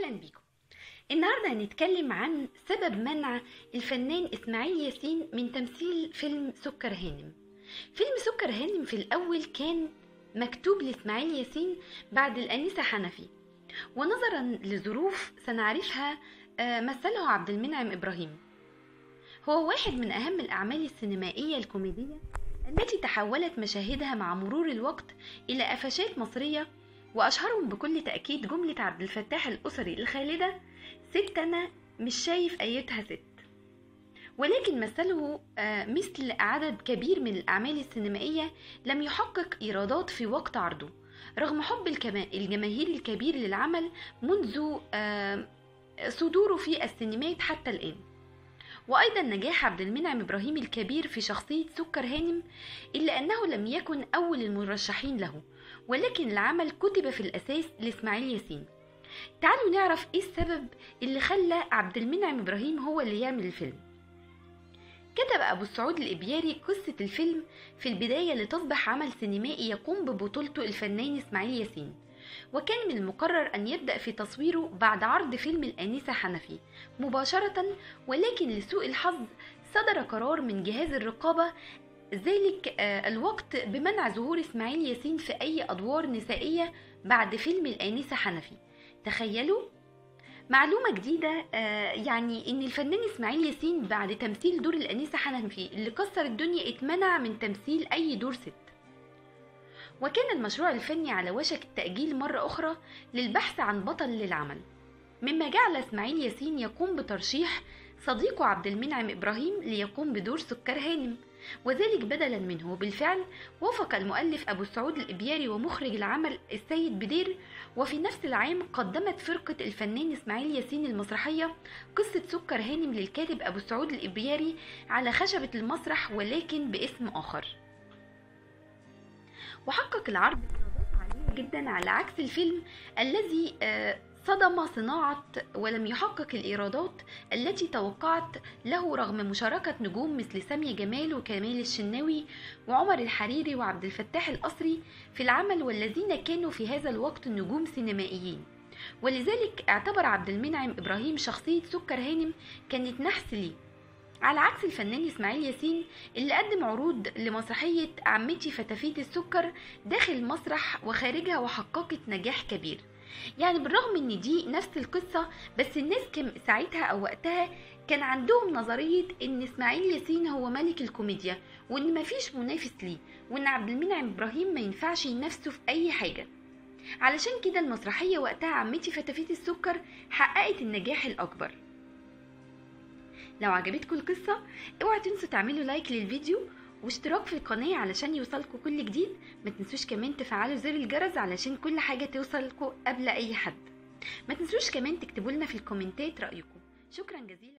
اهلا بيكم النهارده هنتكلم عن سبب منع الفنان اسماعيل ياسين من تمثيل فيلم سكر هانم فيلم سكر هانم في الاول كان مكتوب لاسماعيل ياسين بعد الانسه حنفي ونظرا لظروف سنعرفها آه، مثله عبد المنعم ابراهيم هو واحد من اهم الاعمال السينمائيه الكوميديه التي تحولت مشاهدها مع مرور الوقت الى قفشات مصريه وأشهرهم بكل تأكيد جملة عبد الفتاح الأسري الخالدة ست أنا مش شايف أيتها ست ولكن مثله آه، مثل عدد كبير من الأعمال السينمائية لم يحقق إيرادات في وقت عرضه رغم حب الكما- الجماهير الكبير للعمل منذ آه، صدوره في السينمات حتى الآن وأيضا نجاح عبد المنعم إبراهيم الكبير في شخصية سكر هانم إلا أنه لم يكن أول المرشحين له ولكن العمل كتب في الأساس لإسماعيل ياسين تعالوا نعرف إيه السبب اللي خلى عبد المنعم إبراهيم هو اللي يعمل الفيلم كتب أبو السعود الإبياري قصة الفيلم في البداية لتصبح عمل سينمائي يقوم ببطولته الفنان إسماعيل ياسين وكان من المقرر أن يبدأ في تصويره بعد عرض فيلم الآنسة حنفي مباشرة ولكن لسوء الحظ صدر قرار من جهاز الرقابة ذلك آه، الوقت بمنع ظهور إسماعيل ياسين في أي أدوار نسائية بعد فيلم الآنسة حنفي تخيلوا معلومة جديدة آه، يعني إن الفنان إسماعيل ياسين بعد تمثيل دور الآنسة حنفي اللي كسر الدنيا اتمنع من تمثيل أي دور ست وكان المشروع الفني على وشك التأجيل مرة أخرى للبحث عن بطل للعمل مما جعل إسماعيل ياسين يقوم بترشيح صديقه عبد المنعم إبراهيم ليقوم بدور سكر هانم وذلك بدلا منه وبالفعل وافق المؤلف أبو سعود الإبياري ومخرج العمل السيد بدير وفي نفس العام قدمت فرقة الفنان إسماعيل ياسين المسرحية قصة سكر هانم للكاتب أبو سعود الإبياري على خشبة المسرح ولكن باسم آخر وحقق العرض إيرادات عالية جدا على عكس الفيلم الذي آه، صدم صناعة ولم يحقق الإيرادات التي توقعت له رغم مشاركة نجوم مثل سامية جمال وكمال الشناوي وعمر الحريري وعبد الفتاح القصري في العمل والذين كانوا في هذا الوقت نجوم سينمائيين ولذلك اعتبر عبد المنعم إبراهيم شخصية سكر هانم كانت نحس ليه على عكس الفنان إسماعيل ياسين اللي قدم عروض لمسرحية عمتي فتافيت السكر داخل المسرح وخارجها وحققت نجاح كبير يعني بالرغم ان دي نفس القصة بس الناس كان ساعتها او وقتها كان عندهم نظرية ان اسماعيل ياسين هو ملك الكوميديا وان مفيش منافس ليه وان عبد المنعم ابراهيم ما ينفعش ينافسه في اي حاجة علشان كده المسرحية وقتها عمتي فتافيت السكر حققت النجاح الاكبر لو عجبتكم القصة اوعوا تنسوا تعملوا لايك للفيديو واشتراك في القناة علشان يوصلكوا كل جديد ما تنسوش كمان تفعلوا زر الجرس علشان كل حاجة توصلكوا قبل اي حد ما تنسوش كمان تكتبوا لنا في الكومنتات رأيكم شكرا جزيلا